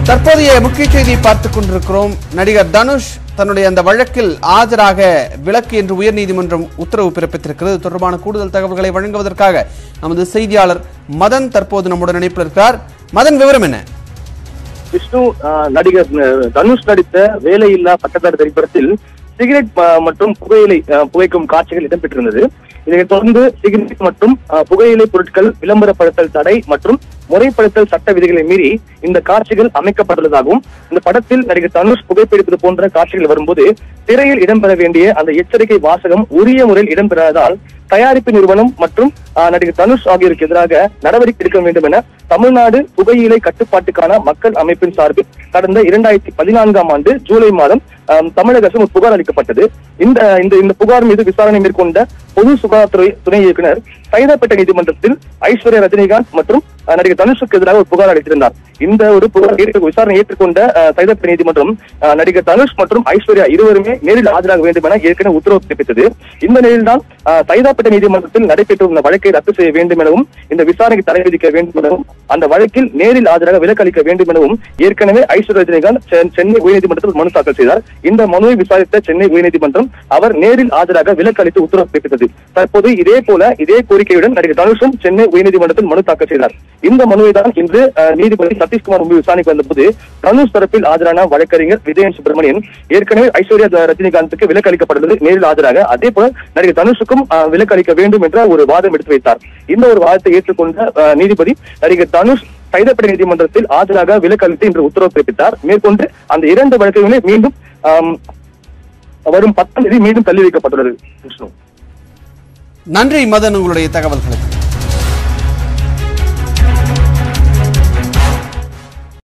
தற்போதைய முக்கிய செய்தியை பார்த்துக் கொண்டிருக்கிறோம் நடிகர் தனுஷ் தன்னுடைய அந்த வழக்கில் ஆஜராக விலக்கு என்று உயர்நீதிமன்றம் உத்தரவு பிறப்பித்திருக்கிறது இது தொடர்பான கூடுதல் தகவல்களை வழங்குவதற்காக நமது செய்தியாளர் மதன் தற்போது நம்முடன் இணைப்பில் இருக்கிறார் மதன் விவரம் என்ன விஷ்ணு ஆஹ், நடிகர் அஹ், தனுஷ் நடித்த வேலையில்லா பட்டதாரி திரைப்படத்தில் சிகரெட் ஆஹ், மற்றும் புகையிலை ஆஹ், புகைக்கும் காட்சிகள் இடம்பெற்றிருந்தது இதைத் தொடர்ந்து சிகரெட் மற்றும் ஆஹ், புகையிலை பொருட்கள் விளம்பரப்படுத்தல் தடை மற்றும் முறைப்படுத்தல் சட்ட விதிகளை மீறி இந்த காட்சிகள் அமைக்கப்பட்டுள்ளதாகவும் இந்த படத்தில் நடிகர் தனுஷ் புகைப்பிடிப்பது போன்ற காட்சிகள் வரும்போது திரையில் இடம்பெற வேண்டிய அந்த எச்சரிக்கை வாசகம் உரிய முறையில் இடம்பெறாததால் தயாரிப்பு நிறுவனம் மற்றும் ஆஹ், நடிகர் தனுஷ் ஆகியோருக்கு எதிராக நடவடிக்கை எடுக்க வேண்டும் என தமிழ்நாடு புகையிலை கட்டுப்பாட்டுக்கான மக்கள் அமைப்பின் சார்பில் கடந்த இரண்டாயிரத்தி பதினான்காம் ஆண்டு ஜூலை மாதம் ஆம், தமிழக அரசு ஒரு புகார் அளிக்கப்பட்டது இந்த இந்த இந்த புகார் மீது விசாரணை மேற்கொண்ட பொது சுகாதாரத்துறை துணை இயக்குனர் சைதாப்பேட்டை நீதிமன்றத்தில் ஐஸ்வர்யா ரஜினிகாந்த் மற்றும் அஹ், நடிகர் தனுஷுக்கு எதிராக ஒரு புகார் அளித்திருந்தார் இந்த ஒரு புகார் ஏற்று விசாரணை ஏற்றுக்கொண்ட அஹ், சைதாப்பேட்டை நீதிமன்றம் அஹ், நடிகர் தனுஷ் மற்றும் ஐஸ்வர்யா இருவருமே நேரில் ஆஜராக வேண்டும் என ஏற்கனவே உத்தரவு பிறப்பித்தது இந்த நிலையில்தான் அஹ், சைதாப்பேட்டை நீதிமன்றத்தில் நடைபெற்று வந்த வழக்கை ரத்து செய்ய வேண்டும் எனவும் இந்த விசாரணைக்கு தடை விதிக்க வேண்டும் எனவும் அந்த வழக்கில் நேரில் ஆஜராக விலக்கு அளிக்க வேண்டும் எனவும் ஏற்கனவே ஐஸ்வர்யா ரஜினிகாந்த் செ- சென்னை உயர்நீதிமன்றத்தில் மனு தாக்கல் செய்தார் இந்த மனுவை விசாரித்த சென்னை உயர்நீதிமன்றம் அவர் நேரில் ஆஜராக விலக்கு அளித்து உத்தரவு பிறப்பித்தது தற்போது இதே போல இதே கோரிக்கையுடன் நடிகர் தனுஷும் சென்னை உயர்நீதிமன்றத்தில் மனு தாக்கல் செய்தார் இந்த மனுவை தான் இன்று அஹ், நீதிபதி சதீஷ்குமார் முன்பு விசாரணைக்கு வந்தபோது தனுஷ் தரப்பில் ஆஜரான வழக்கறிஞர் விஜயன் சுப்பிரமணியன் ஏற்கனவே ஐஸ்வர்யா த- ரஜினிகாந்துக்கு விலக்கு அளிக்கப்பட்டுள்ளது நேரில் ஆஜராக அதே போல நடிகர் தனுஷுக்கும் அஹ், விலக்கு அளிக்க வேண்டும் என்ற ஒரு வாதம் எடுத்து வைத்தார் இந்த ஒரு வாதத்தை ஏற்றுக்கொண்ட அஹ், நீதிபதி நடிகர் தனுஷ் சைதாப்பேட்டை நீதிமன்றத்தில் ஆஜராக விலக்கு அளித்து இன்று உத்தரவு பிறப்பித்தார் மேற்கொண்டு அந்த இரண்டு வழக்குகளை மீண்டும் ஆம், வரும் பத்தாம் தேதி மீண்டும் தள்ளி வைக்கப்பட்டுள்ளது விஷ்ணு நன்றி மதன் உங்களுடைய தகவல்களுக்கு